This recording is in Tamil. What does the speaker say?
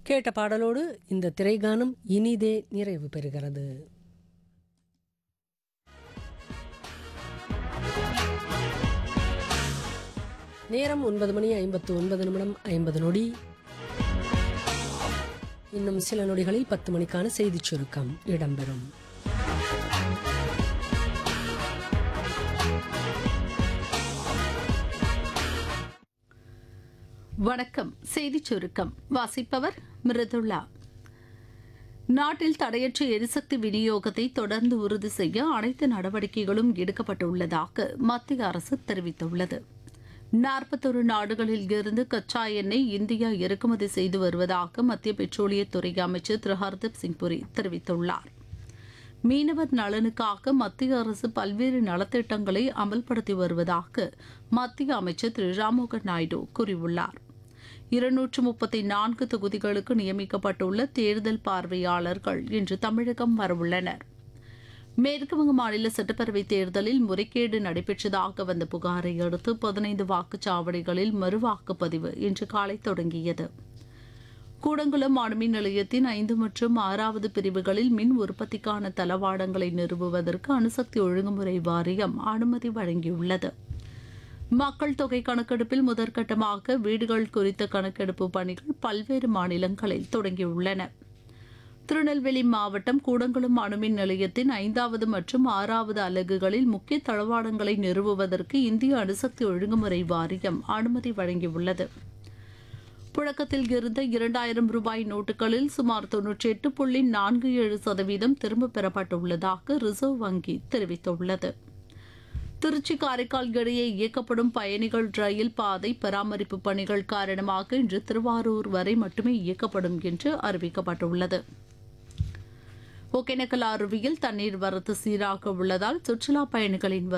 கேட்ட பாடலோடு இந்த திரைகானம் இனிதே நிறைவு பெறுகிறது நேரம் ஒன்பது மணி ஐம்பத்து ஒன்பது நிமிடம் ஐம்பது நொடி இன்னும் சில நொடிகளில் பத்து மணிக்கான செய்திச் சுருக்கம் இடம்பெறும் வணக்கம் செய்திச் சுருக்கம் வாசிப்பவர் மிருதுளா நாட்டில் தடையற்ற எரிசக்தி விநியோகத்தை தொடர்ந்து உறுதி செய்ய அனைத்து நடவடிக்கைகளும் எடுக்கப்பட்டுள்ளதாக மத்திய அரசு தெரிவித்துள்ளது நாற்பத்தொரு நாடுகளில் இருந்து கச்சா எண்ணெய் இந்தியா இறக்குமதி செய்து வருவதாக மத்திய பெட்ரோலியத்துறை அமைச்சர் திரு ஹர்தீப் சிங் புரி தெரிவித்துள்ளார் மீனவர் நலனுக்காக மத்திய அரசு பல்வேறு நலத்திட்டங்களை அமல்படுத்தி வருவதாக மத்திய அமைச்சர் திரு ராம்மோகன் நாயுடு கூறியுள்ளார் இருநூற்று முப்பத்தி நான்கு தொகுதிகளுக்கு நியமிக்கப்பட்டுள்ள தேர்தல் பார்வையாளர்கள் இன்று தமிழகம் வரவுள்ளனர் மேற்குவங்க மாநில சட்டப்பேரவைத் தேர்தலில் முறைகேடு நடைபெற்றதாக வந்த புகாரை அடுத்து பதினைந்து வாக்குச்சாவடிகளில் மறுவாக்குப்பதிவு இன்று காலை தொடங்கியது கூடங்குளம் அணுமின் நிலையத்தின் ஐந்து மற்றும் ஆறாவது பிரிவுகளில் மின் உற்பத்திக்கான தளவாடங்களை நிறுவுவதற்கு அணுசக்தி ஒழுங்குமுறை வாரியம் அனுமதி வழங்கியுள்ளது மக்கள் தொகை கணக்கெடுப்பில் முதற்கட்டமாக வீடுகள் குறித்த கணக்கெடுப்பு பணிகள் பல்வேறு மாநிலங்களில் தொடங்கியுள்ளன திருநெல்வேலி மாவட்டம் கூடங்குளம் அணுமின் நிலையத்தின் ஐந்தாவது மற்றும் ஆறாவது அலகுகளில் முக்கிய தளவாடங்களை நிறுவுவதற்கு இந்திய அணுசக்தி ஒழுங்குமுறை வாரியம் அனுமதி வழங்கியுள்ளது புழக்கத்தில் இருந்த இரண்டாயிரம் ரூபாய் நோட்டுகளில் சுமார் தொன்னூற்றி எட்டு புள்ளி நான்கு ஏழு சதவீதம் திரும்பப் பெறப்பட்டுள்ளதாக ரிசர்வ் வங்கி தெரிவித்துள்ளது திருச்சி காரைக்கால் இடையே இயக்கப்படும் பயணிகள் ரயில் பாதை பராமரிப்பு பணிகள் காரணமாக இன்று திருவாரூர் வரை மட்டுமே இயக்கப்படும் என்று அறிவிக்கப்பட்டுள்ளது ஒகேனக்கல் அருவியில் தண்ணீர் வரத்து சீராக உள்ளதால் சுற்றுலா பயணிகளின்